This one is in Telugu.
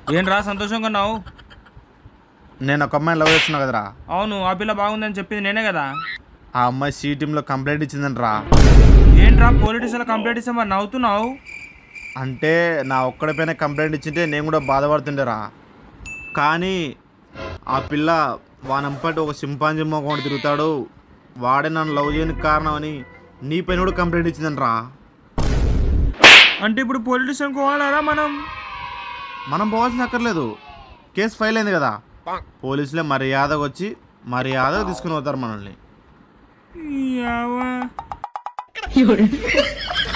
ఏంట్రా సంతోషంగా ఉన్నావు నేను ఒక అమ్మాయిని లవ్ చేస్తున్నా కదరా అవును ఆ పిల్ల బాగుందని చెప్పింది నేనే కదా ఆ అమ్మాయి సి టీంలో కంప్లైంట్ ఇచ్చిందంటరా ఏంట్రా పోలీసులు కంప్లైంట్ ఇస్తే మరి నవ్వుతున్నావు అంటే నా ఒక్కడిపైన కంప్లైంట్ ఇచ్చింటే నేను కూడా బాధపడుతుండేరా కానీ ఆ పిల్ల వానంపటి ఒక సింపాంజీ మొగం తిరుగుతాడు వాడే నన్ను లవ్ చేయడానికి కారణం అని నీ పైన కూడా కంప్లైంట్ ఇచ్చిందంట్రా అంటే ఇప్పుడు పోలీస్ స్టేషన్కి పోవాలరా మనం మనం పోవాల్సిన అక్కర్లేదు కేసు ఫైల్ అయింది కదా పోలీసులే మర్యాదగా వచ్చి మర్యాదగా తీసుకుని పోతారు మనల్ని ఈ అవ్వ.